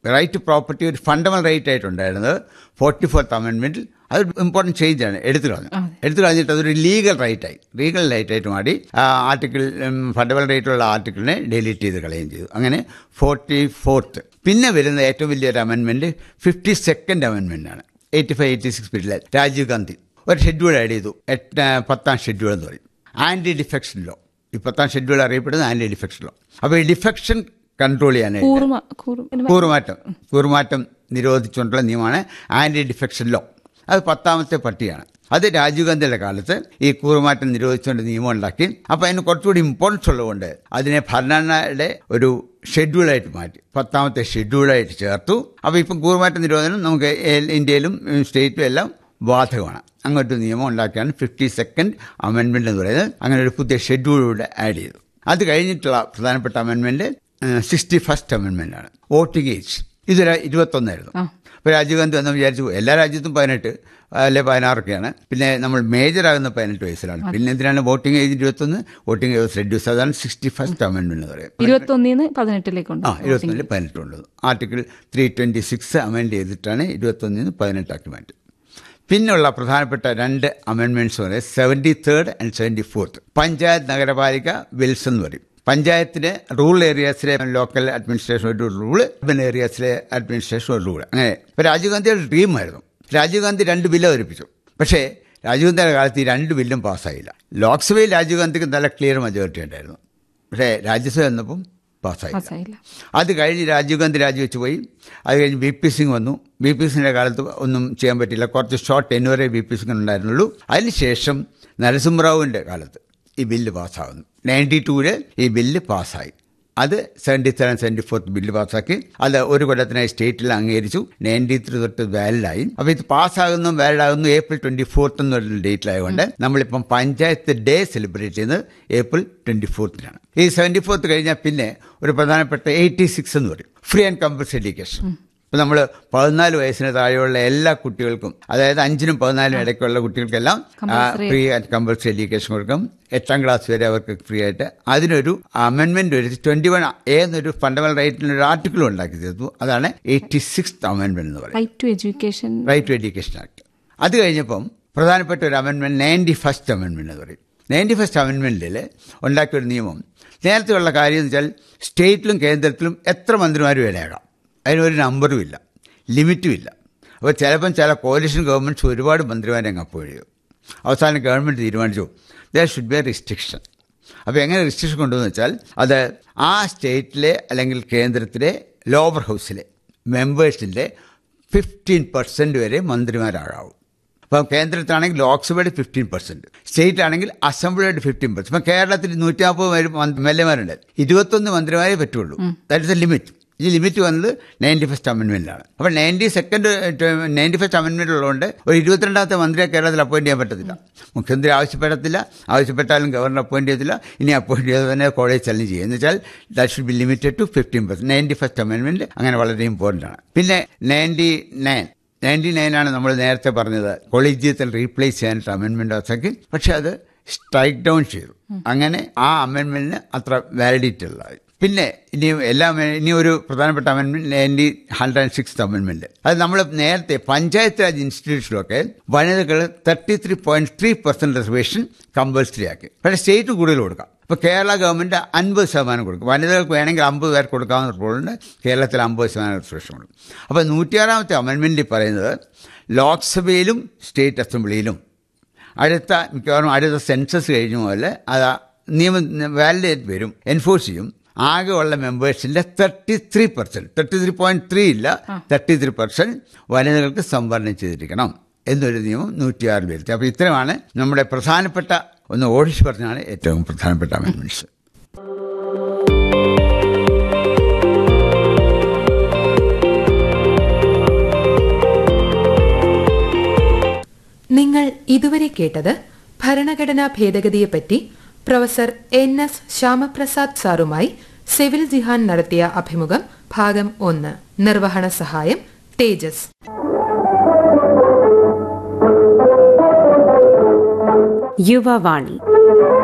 Right property ഒരു fundamental right ആയിട്ടുണ്ടായിരുന്നത് forty fourth അമെൻമെന്റിൽ അത് ഇമ്പോർട്ടൻറ്റ് ചേഞ്ച് ആണ് എടുത്തു കളഞ്ഞു എടുത്തു കളഞ്ഞിട്ട് അതൊരു ലീഗൽ റൈറ്റ് ആയി ലീഗൽ റൈറ്റ് ആയിട്ട് മാറി ആർട്ടിക്കിൾ ഫണ്ടമെന്റൽ റൈറ്റിലുള്ള ആർട്ടിക്കിളിനെ ഡിലീറ്റ് ചെയ്ത് കളയുകയും ചെയ്തു അങ്ങനെ ഫോർട്ടി ഫോർത്ത് പിന്നെ വരുന്ന ഏറ്റവും വലിയൊരു അമെൻമെന്റ് ഫിഫ്റ്റി സെക്കൻഡ് അമെൻമെന്റ് ആണ് എയ്റ്റി ഫൈവ് എയ്റ്റി സിക്സ് പീരീഡിൽ രാജീവ് ഗാന്ധി ഒരു ഷെഡ്യൂൾ ആഡ് ചെയ്തു എട്ട് പത്താം ഷെഡ്യൂൾ എന്ന് പറയും ആന്റി ഡിഫെക്ഷൻ ലോ ഈ പത്താം ഷെഡ്യൂൾ അറിയപ്പെടുന്നത് ആന്റി ഡിഫെക്ഷൻ ലോ അപ്പോൾ ഈ ഡിഫെക്ഷൻ കൺട്രോൾ ചെയ്യാനായിട്ട് കൂർമ കൂർമ കൂറുമാറ്റം കൂറുമാറ്റം നിരോധിച്ചുകൊണ്ടുള്ള നിയമമാണ് ആന്റി ഡിഫെക്ഷൻ ലോ അത് പത്താമത്തെ പട്ടിയാണ് അത് രാജീവ് ഗാന്ധിയുടെ കാലത്ത് ഈ കൂറുമാറ്റം നിരോധിച്ചുകൊണ്ട് നിയമം ഉണ്ടാക്കി അപ്പോൾ അതിന് കുറച്ചുകൂടി ഇമ്പോർട്ടൻസ് ഉള്ളതുകൊണ്ട് അതിനെ ഭരണഘടനയുടെ ഒരു ഷെഡ്യൂളായിട്ട് മാറ്റി പത്താമത്തെ ഷെഡ്യൂളായിട്ട് ചേർത്തു അപ്പോൾ ഇപ്പം കൂറുമാറ്റ നിരോധനം നമുക്ക് എ- ഇന്ത്യയിലും ഉം, സ്റ്റേറ്റിലും എല്ലാം ബാധകമാണ് അങ്ങോട്ട് നിയമം ഉണ്ടാക്കിയാണ് ഫിഫ്റ്റി സെക്കൻഡ് അമെൻമെന്റ് എന്ന് പറയുന്നത് അങ്ങനെ ഒരു പുതിയ ഷെഡ്യൂളിലൂടെ ആഡ് ചെയ്തു അത് കഴിഞ്ഞിട്ടുള്ള പ്രധാനപ്പെട്ട അമെൻമെന്റ് സിക്സ്റ്റി ഫസ്റ്റ് അമെൻമെന്റ് ആണ് വോട്ടിംഗ് ഏജ് ഇതൊരു ഇരുപത്തൊന്നായിരുന്നു ആ. ഇപ്പോൾ രാജീവ് ഗാന്ധി വന്ന് വിചാരിച്ചു എല്ലാ രാജ്യത്തും പതിനെട്ട് അല്ലെ പതിനാറൊക്കെയാണ് പിന്നെ നമ്മൾ മേജർ ആകുന്ന പതിനെട്ട് വയസ്സിലാണ് പിന്നെ എന്തിനാണ് വോട്ടിംഗ് ഏജ് ഇരുപത്തൊന്ന് വോട്ടിംഗ് ഏജ് റെഡ്യൂസ് അതാണ് സിക്സ്റ്റി ഫസ്റ്റ് അമെൻമെന്റ് എന്ന് പറയുന്നത് ഇരുപത്തി ഒന്നിന്ന് പതിനെട്ടിലേക്കുണ്ട് ആ ഇരുപത്തൊന്നിൽ പതിനെട്ടുള്ളത് article three twenty six amend ചെയ്തിട്ടാണ് ഇരുപത്തൊന്നിൽ നിന്ന് പതിനെട്ടാക്കി മാറ്റി പിന്നുള്ള പ്രധാനപ്പെട്ട രണ്ട് അമെൻമെന്റ്സ് പറയുന്നത് seventy third and seventy fourth panchayat Nagarapalika വിൽസ് എന്ന് പറയും പഞ്ചായത്തിന് റൂറൽ ഏരിയാസിലെ ലോക്കൽ അഡ്മിനിസ്ട്രേഷൻ ഒരു റൂള് അർബൻ ഏരിയാസിലെ അഡ്മിനിസ്ട്രേഷൻ ഒരു റൂള് അങ്ങനെ ഇപ്പോൾ രാജീവ് ഗാന്ധിയുടെ ഡ്രീമായിരുന്നു രാജീവ് ഗാന്ധി രണ്ട് ബില്ല് അവതരിപ്പിച്ചു പക്ഷേ രാജീവ് ഗാന്ധിയുടെ കാലത്ത് ഈ രണ്ട് ബില്ലും പാസ്സായില്ല ലോക്സഭയിൽ രാജീവ് ഗാന്ധിക്ക് നല്ല ക്ലിയർ മെജോറിറ്റി ഉണ്ടായിരുന്നു പക്ഷേ രാജ്യസഭ വന്നപ്പം പാസ്സായില്ല പാസ്സായില്ല അത് കഴിഞ്ഞ് രാജീവ് ഗാന്ധി രാജിവെച്ച് പോയി അത് കഴിഞ്ഞ് വി പി സിംഗ് വന്നു വി പി സിംഗിന്റെ കാലത്ത് ഒന്നും ചെയ്യാൻ പറ്റില്ല കുറച്ച് ഷോർട്ട് ടെന്നുവരെ വി പി സിംഗ് ഉണ്ടായിരുന്നുള്ളൂ അതിനുശേഷം നരസിംഹറാവുവിന്റെ കാലത്ത് ഈ ബില്ല് പാസ്സാകുന്നു നയൻറ്റി ടൂവില് ഈ ബില്ല് പാസ്സായി അത് seventy seven seventy fourth bill പാസ്സാക്കി അത് ഒരു കൊല്ലത്തിനായി സ്റ്റേറ്റിൽ അംഗീകരിച്ചു നയൻറ്റി ത്രീ തൊട്ട് വാലിഡായി അപ്പോൾ ഇത് പാസ്സാകുന്നു വാലിഡ് ആകുന്നു ഏപ്രിൽ ട്വന്റി ഫോർത്ത് എന്നൊരു ഡേറ്റിലായതുകൊണ്ട് നമ്മളിപ്പം പഞ്ചായത്ത് ഡേ സെലിബ്രേറ്റ് ചെയ്യുന്നത് ഏപ്രിൽ ട്വന്റി ഫോർത്തിനാണ് ഈ സെവൻറ്റി ഫോർത്ത് കഴിഞ്ഞാൽ പിന്നെ ഒരു പ്രധാനപ്പെട്ട എയ്റ്റി സിക്സ് എന്ന് പറയും ഫ്രീ ആൻഡ് കമ്പൽസറി എഡ്യൂക്കേഷൻ ഇപ്പം നമ്മൾ പതിനാല് വയസ്സിന് താഴെയുള്ള എല്ലാ കുട്ടികൾക്കും അതായത് അഞ്ചിനും പതിനാലിനും ഇടയ്ക്കുള്ള കുട്ടികൾക്കെല്ലാം Compulsory. Free and compulsory education കൊടുക്കും എട്ടാം ക്ലാസ് വരെ അവർക്ക് ഫ്രീ ആയിട്ട് അതിനൊരു അമെൻമെന്റ് ഒരു ട്വന്റി വൺ എന്നൊരു ഫണ്ടമെന്റൽ റൈറ്റിന് ഒരു ആർട്ടിക്കിൾ ഉണ്ടാക്കി തീർത്തു അതാണ് എയ്റ്റി സിക്സ് അമെൻമെന്റ് എന്ന് പറയുന്നത് right to education right to education act അത് കഴിഞ്ഞപ്പം പ്രധാനപ്പെട്ട ഒരു അമെൻമെന്റ് നയൻറ്റി ഫസ്റ്റ് അമെൻമെന്റ് എന്ന് പറയും നയൻറ്റി ഫസ്റ്റ് അമെൻമെന്റിൽ ഉണ്ടാക്കിയ ഒരു നിയമം നേരത്തെയുള്ള കാര്യം എന്ന് വെച്ചാൽ സ്റ്റേറ്റിലും കേന്ദ്രത്തിലും എത്ര മന്ത്രിമാർ വേണേക്കാം അതിനൊരു നമ്പറും ഇല്ല ലിമിറ്റും ഇല്ല അപ്പോൾ ചിലപ്പം ചില കോalition ഗവൺമെൻറ്റ്സ് ഒരുപാട് മന്ത്രിമാരെ അങ്ങ് അപ്പോഴ് ചെയ്യും അവസാനം ഗവൺമെൻറ് തീരുമാനിച്ചു there should be a restriction അപ്പോൾ എങ്ങനെ റിസ്ട്രിക്ഷൻ കൊണ്ടുവന്ന് വെച്ചാൽ അത് ആ സ്റ്റേറ്റിലെ അല്ലെങ്കിൽ കേന്ദ്രത്തിലെ ലോവർ ഹൗസിലെ മെമ്പേഴ്സിൻ്റെ ഫിഫ്റ്റീൻ പെർസെൻറ്റ് വരെ മന്ത്രിമാരാകാവും അപ്പം കേന്ദ്രത്തിലാണെങ്കിൽ ലോക്സഭയുടെ ഫിഫ്റ്റീൻ പെർസെൻറ്റ് സ്റ്റേറ്റിലാണെങ്കിൽ അസംബ്ലിയുടെ ഫിഫ്റ്റീൻ പെർസെൻറ്റ് ഇപ്പം കേരളത്തിൽ നൂറ്റി നാൽപ്പത് എം എൽ എമാരുണ്ട് ഇരുപത്തൊന്ന് മന്ത്രിമാരേ പറ്റുള്ളൂ ദാറ്റ് ഇസ് എ ലിമിറ്റ് ഈ ലിമിറ്റ് വന്നത് നയൻറ്റി ഫസ്റ്റ് അമെൻമെന്റിലാണ് അപ്പോൾ നയൻറ്റി സെക്കൻഡ് നയൻറ്റി ഫസ്റ്റ് അമെൻമെന്റ് ഉള്ളതുകൊണ്ട് ഒരു ഇരുപത്തിരണ്ടാമത്തെ മന്ത്രിയെ കേരളത്തിൽ അപ്പോയിന്റ് ചെയ്യാൻ പറ്റത്തില്ല മുഖ്യമന്ത്രി ആവശ്യപ്പെടത്തില്ല ആവശ്യപ്പെട്ടാലും ഗവർണർ അപ്പോയിന്റ് ചെയ്യത്തില്ല ഇനി അപ്പോയിന്റ് ചെയ്ത് തന്നെ കോളേജ് ചലഞ്ച് ചെയ്യും എന്ന് വെച്ചാൽ that should be limited to fifteen percent ninety first അമെൻമെന്റ് അങ്ങനെ വളരെ ഇമ്പോർട്ടൻ്റ് ആണ് പിന്നെ നയൻറ്റി നയൻ നയൻറ്റി നയനാണ് നമ്മൾ നേരത്തെ പറഞ്ഞത് കൊളീജിയത്തിൽ റീപ്ലേസ് ചെയ്യാനായിട്ട് അമെൻമെന്റ് ആക്കി പക്ഷെ അത് സ്ട്രൈക്ക് ഡൗൺ ചെയ്തു അങ്ങനെ ആ അമെൻമെന്റിന് അത്ര വാലിഡിറ്റി ഉള്ളത് പിന്നെ ഇനി എല്ലാ ഇനി ഒരു പ്രധാനപ്പെട്ട അമെൻമെന്റ് നയൻറ്റി ഹൺഡ്രഡ് ആൻഡ് സിക്സ് അമെൻമെന്റ് അത് നമ്മൾ നേരത്തെ പഞ്ചായത്ത് രാജ് ഇൻസ്റ്റിറ്റ്യൂഷനിലൊക്കെ വനിതകൾ thirty three point three percent reservation compulsory ആക്കി പക്ഷേ സ്റ്റേറ്റ് കൂടുതൽ കൊടുക്കാം ഇപ്പോൾ കേരള ഗവൺമെന്റ് അൻപത് ശതമാനം കൊടുക്കും വനിതകൾക്ക് വേണമെങ്കിൽ അമ്പത് പേർക്ക് കൊടുക്കാവുന്ന റൂളുണ്ട് കേരളത്തിൽ അമ്പത് ശതമാനം റിസർവേഷൻ കൊടുക്കും അപ്പോൾ നൂറ്റിയാറാമത്തെ അമെൻമെന്റിൽ പറയുന്നത് ലോക്സഭയിലും സ്റ്റേറ്റ് അസംബ്ലിയിലും അടുത്ത മിക്കവാറും അടുത്ത സെൻസസ് കഴിഞ്ഞ പോലെ അത് നിയമം വാലിഡേറ്റ് വരും എൻഫോഴ്സ് ചെയ്യും ആകെ ഉള്ള മെമ്പേഴ്സിന്റെ thirty three percent thirty three point three ഇല്ല തേർട്ടി ത്രീ പെർസെന്റ് വനിതകൾക്ക് സംവരണം ചെയ്തിരിക്കണം എന്നൊരു നിയമം നൂറ്റിയാറിൽ വരുത്തി അപ്പോൾ ഇത്രയുമാണ് നമ്മുടെ പ്രധാനപ്പെട്ട ഒന്ന് ഓടിച്ച് പറഞ്ഞാണ് ഏറ്റവും പ്രധാനപ്പെട്ട അമെൻമെന്റ്സ് നിങ്ങൾ ഇതുവരെ കേട്ടത് ഭരണഘടനാ ഭേദഗതിയെപ്പറ്റി പ്രൊഫസർ എൻ എസ് ശ്യാമപ്രസാദ് സാറുമായി സിവിൽ ജിഹാൻ നടത്തിയ അഭിമുഖം ഭാഗം ഒന്ന് നിർവഹണ സഹായം തേജസ് യുവവാണി